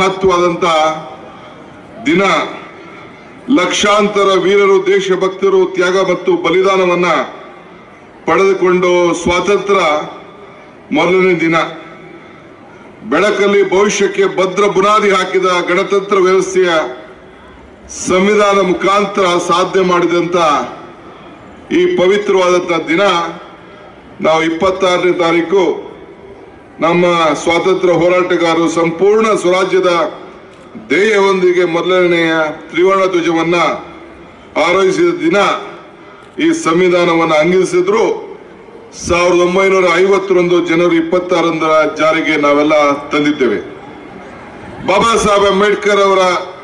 ಮಹತ್ವವಾದಂತ ದಿನ ಲಕ್ಷಾಂತರ ವೀರರು ದೇಶಭಕ್ತರು ತ್ಯಾಗ ಮತ್ತು ಬಲಿದಾನವನ್ನ ಪಡೆದುಕೊಂಡು ಸ್ವಾತಂತ್ರ್ಯ ಮೊದಲನೇ ದಿನ ಬೆಳಕಲ್ಲಿ ಭವಿಷ್ಯಕ್ಕೆ ಭದ್ರ ಬುನಾದಿ ಹಾಕಿದ ಗಣತಂತ್ರ ವ್ಯವಸ್ಥೆಯ ಸಂವಿಧಾನ ಮುಖಾಂತರ ಸಾಧನೆ ಮಾಡಿದಂತ ಈ ಪವಿತ್ರವಾದಂತ ದಿನ ನಾವು ಇಪ್ಪತ್ತಾರನೇ ತಾರೀಕು ನಮ್ಮ ಸ್ವಾತಂತ್ರ್ಯ ಹೋರಾಟಗಾರರು ಸಂಪೂರ್ಣ ಸ್ವರಾಜ್ಯದ ಧ್ಯೇಯವೊಂದಿಗೆ ಮೊದಲನೆಯ ತ್ರಿವರ್ಣ ಧ್ವಜವನ್ನ ಆರೋಹಿಸಿದ ದಿನ ಈ ಸಂವಿಧಾನವನ್ನು ಅಂಗೀಕರಿಸಿದ್ರು ಸಾವಿರದ ಒಂಬೈನೂರ ಐವತ್ತರಂದು ಜನವರಿ ಇಪ್ಪತ್ತಾರರ ಜಾರಿಗೆ ನಾವೆಲ್ಲ ತಂದಿದ್ದೇವೆ ಬಾಬಾ ಸಾಹೇಬ್ ಅಂಬೇಡ್ಕರ್ ಅವರ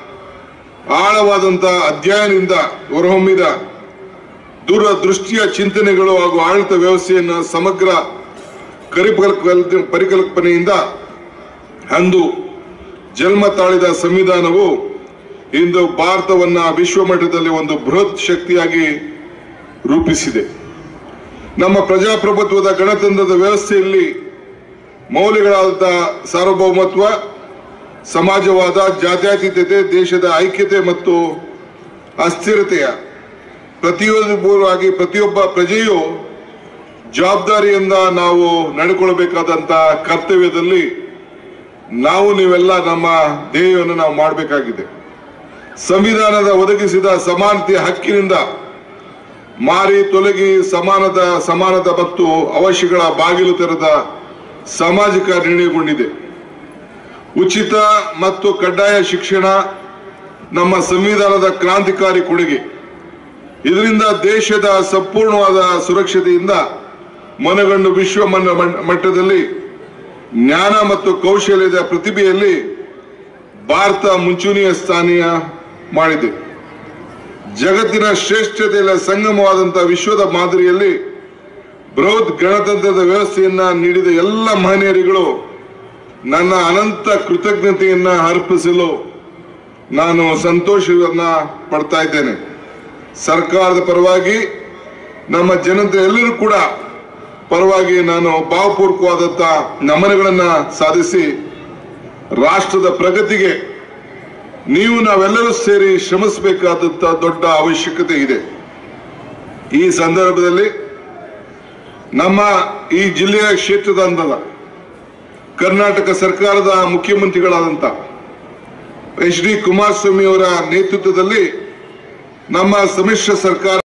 ಆಳವಾದಂತಹ ಅಧ್ಯಯನದಿಂದ ಹೊರಹೊಮ್ಮಿದ ದೂರದೃಷ್ಟಿಯ ಚಿಂತನೆಗಳು ಹಾಗೂ ಆಡಳಿತ ವ್ಯವಸ್ಥೆಯನ್ನು ಸಮಗ್ರ ಕರಿಪಕಲ್ಪ ಪರಿಕಲ್ಪನೆಯಿಂದ ಅಂದು ಜನ್ಮ ತಾಳಿದ ಸಂವಿಧಾನವು ಇಂದು ಭಾರತವನ್ನ ವಿಶ್ವ ಮಟ್ಟದಲ್ಲಿ ಒಂದು ಬೃಹತ್ ಶಕ್ತಿಯಾಗಿ ರೂಪಿಸಿದೆ ನಮ್ಮ ಪ್ರಜಾಪ್ರಭುತ್ವದ ಗಣತಂತ್ರದ ವ್ಯವಸ್ಥೆಯಲ್ಲಿ ಮೌಲ್ಯಗಳಾದ ಸಾರ್ವಭೌಮತ್ವ ಸಮಾಜವಾದ ಜಾತ್ಯತೀತತೆ ದೇಶದ ಐಕ್ಯತೆ ಮತ್ತು ಅಸ್ಥಿರತೆಯ ಪ್ರತಿಯೊಬ್ಬರಾಗಿ ಪ್ರತಿಯೊಬ್ಬ ಪ್ರಜೆಯು ಜವಾಬ್ದಾರಿಯಿಂದ ನಾವು ನಡ್ಕೊಳ್ಬೇಕಾದಂತ ಕರ್ತವ್ಯದಲ್ಲಿ ನಾವು ನೀವೆಲ್ಲ ನಮ್ಮ ಧ್ಯೇಯವನ್ನು ನಾವು ಮಾಡಬೇಕಾಗಿದೆ ಸಂವಿಧಾನದ ಒದಗಿಸಿದ ಸಮಾನತೆಯ ಹಕ್ಕಿನಿಂದ ಮಾರಿ ತೊಲಗಿ ಸಮಾನದ ಸಮಾನದ ಮತ್ತು ಅವಶ್ಯಗಳ ಬಾಗಿಲು ತೆರೆದ ಸಾಮಾಜಿಕ ನಿರ್ಣಯಗೊಂಡಿದೆ ಉಚಿತ ಮತ್ತು ಕಡ್ಡಾಯ ಶಿಕ್ಷಣ ನಮ್ಮ ಸಂವಿಧಾನದ ಕ್ರಾಂತಿಕಾರಿ ಕೊಡುಗೆ ಇದರಿಂದ ದೇಶದ ಸಂಪೂರ್ಣವಾದ ಸುರಕ್ಷತೆಯಿಂದ ಮನಗಂಡು ವಿಶ್ವ ಮನ್ನ- ಮನ್- ಮಟ್ಟದಲ್ಲಿ ಜ್ಞಾನ ಮತ್ತು ಕೌಶಲ್ಯದ ಪ್ರತಿಭೆಯಲ್ಲಿ ಭಾರತ ಮುಂಚೂಣಿಯ ಸ್ಥಾನೀಯ ಮಾಡಿದೆ ಜಗತ್ತಿನ ಶ್ರೇಷ್ಠತೆಯ ಸಂಗಮವಾದಂತಹ ವಿಶ್ವದ ಮಾದರಿಯಲ್ಲಿ ಬೃಹತ್ ಗಣತಂತ್ರದ ವ್ಯವಸ್ಥೆಯನ್ನ ನೀಡಿದ ಎಲ್ಲ ಮಹನೀಯರಿಗಳು ನನ್ನ ಅನಂತ ಕೃತಜ್ಞತೆಯನ್ನ ಅರ್ಪಿಸಲು ನಾನು ಸಂತೋಷವನ್ನ ಪಡ್ತಾ ಇದ್ದೇನೆ ಸರ್ಕಾರದ ಪರವಾಗಿ ನಮ್ಮ ಜನತೆ ಎಲ್ಲರೂ ಕೂಡ ಪರವಾಗಿ ನಾನು ಭಾವಪೂರ್ವಕವಾದಂತ ನಮನಗಳನ್ನ ಸಾಧಿಸಿ ರಾಷ್ಟ್ರದ ಪ್ರಗತಿಗೆ ನೀವು ನಾವೆಲ್ಲರೂ ಸೇರಿ ಶ್ರಮಿಸಬೇಕಾದಂತ ದೊಡ್ಡ ಅವಶ್ಯಕತೆ ಇದೆ ಈ ಸಂದರ್ಭದಲ್ಲಿ ನಮ್ಮ ಈ ಜಿಲ್ಲೆಯ ಕ್ಷೇತ್ರದ ಅಂದದ ಕರ್ನಾಟಕ ಸರ್ಕಾರದ ಮುಖ್ಯಮಂತ್ರಿಗಳಾದಂತ ಎಚ್ ಡಿ ಕುಮಾರಸ್ವಾಮಿ ಅವರ ನೇತೃತ್ವದಲ್ಲಿ ನಮ್ಮ ಸಮ್ಮಿಶ್ರ ಸರ್ಕಾರ